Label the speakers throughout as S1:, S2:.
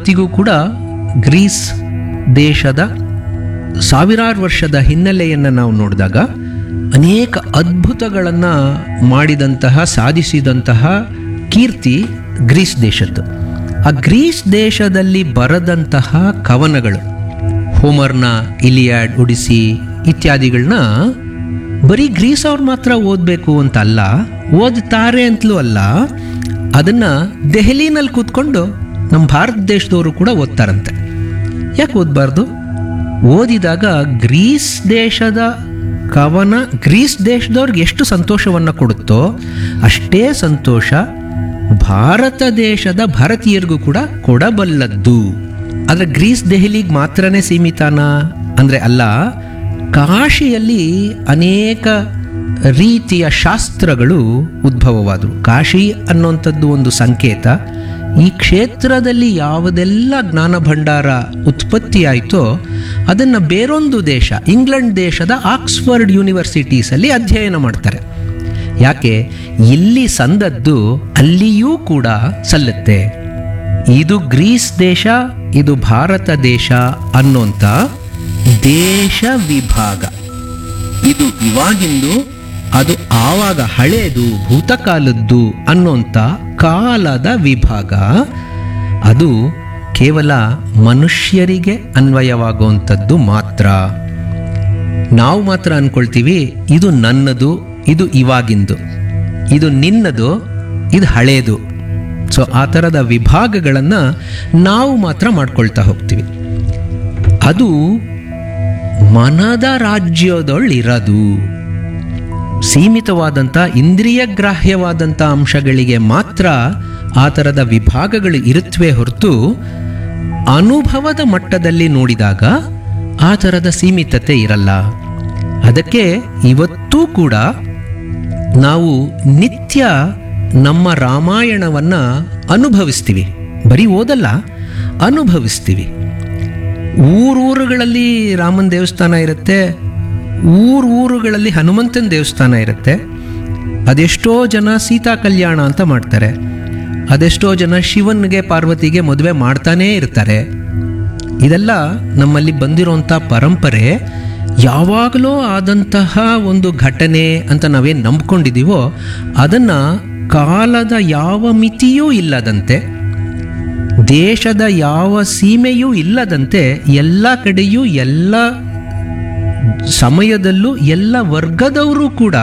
S1: ಇವತ್ತಿಗೂ ಕೂಡ ಗ್ರೀಸ್ ದೇಶದ ಸಾವಿರಾರು ವರ್ಷದ ಹಿನ್ನೆಲೆಯನ್ನು ನಾವು ನೋಡಿದಾಗ ಅನೇಕ ಅದ್ಭುತಗಳನ್ನು ಮಾಡಿದಂತಹ ಸಾಧಿಸಿದಂತಹ ಕೀರ್ತಿ ಗ್ರೀಸ್ ದೇಶದ್ದು ಆ ಗ್ರೀಸ್ ದೇಶದಲ್ಲಿ ಬರದಂತಹ ಕವನಗಳು ಹೋಮರ್ನ ಇಲಿಯಾಡ್ ಒಡಿಸಿ ಇತ್ಯಾದಿಗಳನ್ನ ಬರೀ ಗ್ರೀಸ್ ಅವ್ರು ಮಾತ್ರ ಓದಬೇಕು ಅಂತ ಅಲ್ಲ ಓದ್ತಾರೆ ಅಂತಲೂ ಅಲ್ಲ ಅದನ್ನು ದೆಹಲಿನಲ್ಲಿ ಕೂತ್ಕೊಂಡು ನಮ್ಮ ಭಾರತ ದೇಶದವರು ಕೂಡ ಓದ್ತಾರಂತೆ ಯಾಕೆ ಓದಬಾರ್ದು ಓದಿದಾಗ ಗ್ರೀಸ್ ದೇಶದ ಕವನ ಗ್ರೀಸ್ ದೇಶದವ್ರಿಗೆ ಎಷ್ಟು ಸಂತೋಷವನ್ನು ಕೊಡುತ್ತೋ ಅಷ್ಟೇ ಸಂತೋಷ ಭಾರತ ದೇಶದ ಭಾರತೀಯರಿಗೂ ಕೂಡ ಕೊಡಬಲ್ಲದ್ದು ಆದರೆ ಗ್ರೀಸ್ ದೆಹಲಿಗೆ ಮಾತ್ರನೇ ಸೀಮಿತನಾ ಅಂದರೆ ಅಲ್ಲ ಕಾಶಿಯಲ್ಲಿ ಅನೇಕ ರೀತಿಯ ಶಾಸ್ತ್ರಗಳು ಉದ್ಭವವಾದವು ಕಾಶಿ ಅನ್ನುವಂಥದ್ದು ಒಂದು ಸಂಕೇತ ಈ ಕ್ಷೇತ್ರದಲ್ಲಿ ಯಾವುದೆಲ್ಲ ಜ್ಞಾನ ಭಂಡಾರ ಉತ್ಪತ್ತಿಯಾಯಿತೋ ಅದನ್ನು ಬೇರೊಂದು ದೇಶ ಇಂಗ್ಲೆಂಡ್ ದೇಶದ ಆಕ್ಸ್ಫರ್ಡ್ ಯೂನಿವರ್ಸಿಟೀಸಲ್ಲಿ ಅಧ್ಯಯನ ಮಾಡ್ತಾರೆ ಯಾಕೆ ಇಲ್ಲಿ ಸಂದದ್ದು ಅಲ್ಲಿಯೂ ಕೂಡ ಸಲ್ಲುತ್ತೆ ಇದು ಗ್ರೀಸ್ ದೇಶ ಇದು ಭಾರತ ದೇಶ ಅನ್ನೋಂಥ ದೇಶ ವಿಭಾಗ ಇದು ಇವಾಗಿಂದು ಅದು ಆವಾಗ ಹಳೇದು ಭೂತಕಾಲದ್ದು ಅನ್ನೋಂಥ ಕಾಲದ ವಿಭಾಗ ಅದು ಕೇವಲ ಮನುಷ್ಯರಿಗೆ ಅನ್ವಯವಾಗುವಂಥದ್ದು ಮಾತ್ರ ನಾವು ಮಾತ್ರ ಅನ್ಕೊಳ್ತೀವಿ ಇದು ನನ್ನದು ಇದು ಇವಾಗಿಂದು ಇದು ನಿನ್ನದು ಇದು ಹಳೇದು ಸೊ ಆ ಥರದ ವಿಭಾಗಗಳನ್ನು ನಾವು ಮಾತ್ರ ಮಾಡ್ಕೊಳ್ತಾ ಹೋಗ್ತೀವಿ ಅದು ಮನದ ರಾಜ್ಯದೊಳ್ಳಿರದು ಸೀಮಿತವಾದಂಥ ಇಂದ್ರಿಯ ಗ್ರಾಹ್ಯವಾದಂಥ ಅಂಶಗಳಿಗೆ ಮಾತ್ರ ಆ ಥರದ ವಿಭಾಗಗಳು ಇರುತ್ತವೆ ಹೊರತು ಅನುಭವದ ಮಟ್ಟದಲ್ಲಿ ನೋಡಿದಾಗ ಆ ಥರದ ಸೀಮಿತತೆ ಇರಲ್ಲ ಅದಕ್ಕೆ ಇವತ್ತೂ ಕೂಡ ನಾವು ನಿತ್ಯ ನಮ್ಮ ರಾಮಾಯಣವನ್ನು ಅನುಭವಿಸ್ತೀವಿ ಬರೀ ಓದಲ್ಲ ಅನುಭವಿಸ್ತೀವಿ ಊರೂರುಗಳಲ್ಲಿ ರಾಮನ ದೇವಸ್ಥಾನ ಇರುತ್ತೆ ಊರು ಊರುಗಳಲ್ಲಿ ಹನುಮಂತನ ದೇವಸ್ಥಾನ ಇರುತ್ತೆ ಅದೆಷ್ಟೋ ಜನ ಸೀತಾ ಕಲ್ಯಾಣ ಅಂತ ಮಾಡ್ತಾರೆ ಅದೆಷ್ಟೋ ಜನ ಶಿವನ್ಗೆ ಪಾರ್ವತಿಗೆ ಮದುವೆ ಮಾಡ್ತಾನೇ ಇರ್ತಾರೆ ಇದೆಲ್ಲ ನಮ್ಮಲ್ಲಿ ಬಂದಿರೋಂಥ ಪರಂಪರೆ ಯಾವಾಗಲೂ ಆದಂತಹ ಒಂದು ಘಟನೆ ಅಂತ ನಾವೇನು ನಂಬ್ಕೊಂಡಿದ್ದೀವೋ ಅದನ್ನು ಕಾಲದ ಯಾವ ಮಿತಿಯೂ ಇಲ್ಲದಂತೆ ದೇಶದ ಯಾವ ಸೀಮೆಯೂ ಇಲ್ಲದಂತೆ ಎಲ್ಲ ಕಡೆಯೂ ಎಲ್ಲ ಸಮಯದಲ್ಲೂ ಎಲ್ಲ ವರ್ಗದವರು ಕೂಡ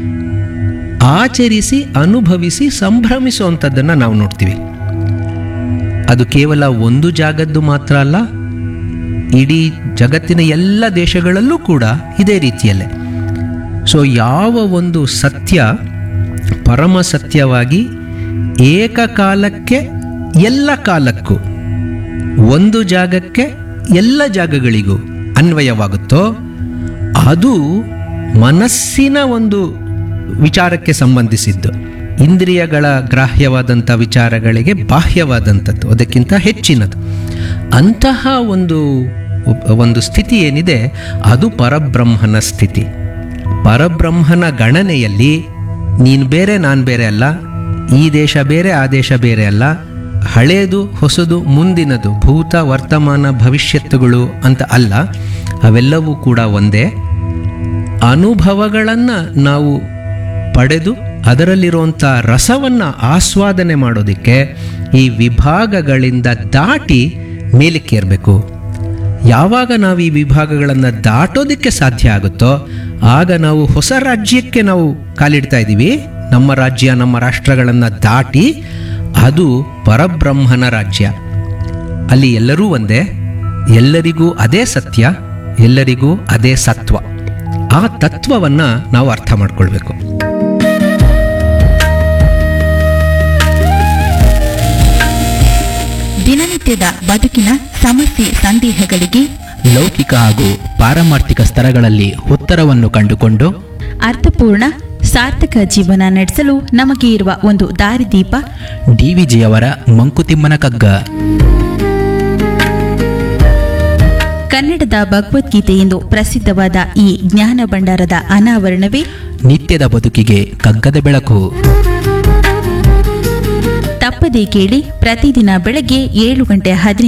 S1: ಆಚರಿಸಿ ಅನುಭವಿಸಿ ಸಂಭ್ರಮಿಸುವಂಥದ್ದನ್ನು ನಾವು ನೋಡ್ತೀವಿ ಅದು ಕೇವಲ ಒಂದು ಜಾಗದ್ದು ಮಾತ್ರ ಅಲ್ಲ ಇಡೀ ಜಗತ್ತಿನ ಎಲ್ಲ ದೇಶಗಳಲ್ಲೂ ಕೂಡ ಇದೇ ರೀತಿಯಲ್ಲೇ ಸೊ ಯಾವ ಒಂದು ಸತ್ಯ ಪರಮ ಸತ್ಯವಾಗಿ ಏಕಕಾಲಕ್ಕೆ ಎಲ್ಲ ಕಾಲಕ್ಕೂ ಒಂದು ಜಾಗಕ್ಕೆ ಎಲ್ಲ ಜಾಗಗಳಿಗೂ ಅನ್ವಯವಾಗುತ್ತೋ ಅದು ಮನಸ್ಸಿನ ಒಂದು ವಿಚಾರಕ್ಕೆ ಸಂಬಂಧಿಸಿದ್ದು ಇಂದ್ರಿಯಗಳ ಗ್ರಾಹ್ಯವಾದಂಥ ವಿಚಾರಗಳಿಗೆ ಬಾಹ್ಯವಾದಂಥದ್ದು ಅದಕ್ಕಿಂತ ಹೆಚ್ಚಿನದು ಅಂತಹ ಒಂದು ಒಂದು ಸ್ಥಿತಿ ಏನಿದೆ ಅದು ಪರಬ್ರಹ್ಮನ ಸ್ಥಿತಿ ಪರಬ್ರಹ್ಮನ ಗಣನೆಯಲ್ಲಿ ನೀನು ಬೇರೆ ನಾನು ಬೇರೆ ಅಲ್ಲ ಈ ದೇಶ ಬೇರೆ ಆ ದೇಶ ಬೇರೆ ಅಲ್ಲ ಹಳೇದು ಹೊಸದು ಮುಂದಿನದು ಭೂತ ವರ್ತಮಾನ ಭವಿಷ್ಯತ್ತುಗಳು ಅಂತ ಅಲ್ಲ ಅವೆಲ್ಲವೂ ಕೂಡ ಒಂದೇ ಅನುಭವಗಳನ್ನು ನಾವು ಪಡೆದು ಅದರಲ್ಲಿರುವಂಥ ರಸವನ್ನು ಆಸ್ವಾದನೆ ಮಾಡೋದಕ್ಕೆ ಈ ವಿಭಾಗಗಳಿಂದ ದಾಟಿ ಮೇಲಕ್ಕೆ ಏರಬೇಕು ಯಾವಾಗ ನಾವು ಈ ವಿಭಾಗಗಳನ್ನು ದಾಟೋದಕ್ಕೆ ಸಾಧ್ಯ ಆಗುತ್ತೋ ಆಗ ನಾವು ಹೊಸ ರಾಜ್ಯಕ್ಕೆ ನಾವು ಕಾಲಿಡ್ತಾ ಇದ್ದೀವಿ ನಮ್ಮ ರಾಜ್ಯ ನಮ್ಮ ರಾಷ್ಟ್ರಗಳನ್ನು ದಾಟಿ ಅದು ಪರಬ್ರಹ್ಮನ ರಾಜ್ಯ ಅಲ್ಲಿ ಎಲ್ಲರೂ ಒಂದೇ ಎಲ್ಲರಿಗೂ ಅದೇ ಸತ್ಯ ಎಲ್ಲರಿಗೂ ಅದೇ ಸತ್ವ ಆ ತತ್ವವನ್ನು ನಾವು ಅರ್ಥ ಮಾಡ್ಕೊಳ್ಬೇಕು
S2: ದಿನನಿತ್ಯದ ಬದುಕಿನ ಸಮಸ್ಯೆ ಸಂದೇಹಗಳಿಗೆ
S3: ಲೌಕಿಕ ಹಾಗೂ ಪಾರಮಾರ್ಥಿಕ ಸ್ತರಗಳಲ್ಲಿ ಉತ್ತರವನ್ನು ಕಂಡುಕೊಂಡು
S2: ಅರ್ಥಪೂರ್ಣ ಸಾರ್ಥಕ ಜೀವನ ನಡೆಸಲು ನಮಗೆ ಇರುವ ಒಂದು ದಾರಿದೀಪ
S3: ಡಿವಿಜಿಯವರ ಮಂಕುತಿಮ್ಮನ ಕಗ್ಗ
S2: ಕನ್ನಡದ ಭಗವದ್ಗೀತೆ ಎಂದು ಪ್ರಸಿದ್ಧವಾದ ಈ ಜ್ಞಾನ ಭಂಡಾರದ ಅನಾವರಣವೇ
S3: ನಿತ್ಯದ ಬದುಕಿಗೆ ಕಗ್ಗದ ಬೆಳಕು
S2: ತಪ್ಪದೇ ಕೇಳಿ ಪ್ರತಿದಿನ ಬೆಳಗ್ಗೆ ಏಳು ಗಂಟೆ ಹದಿನೈದು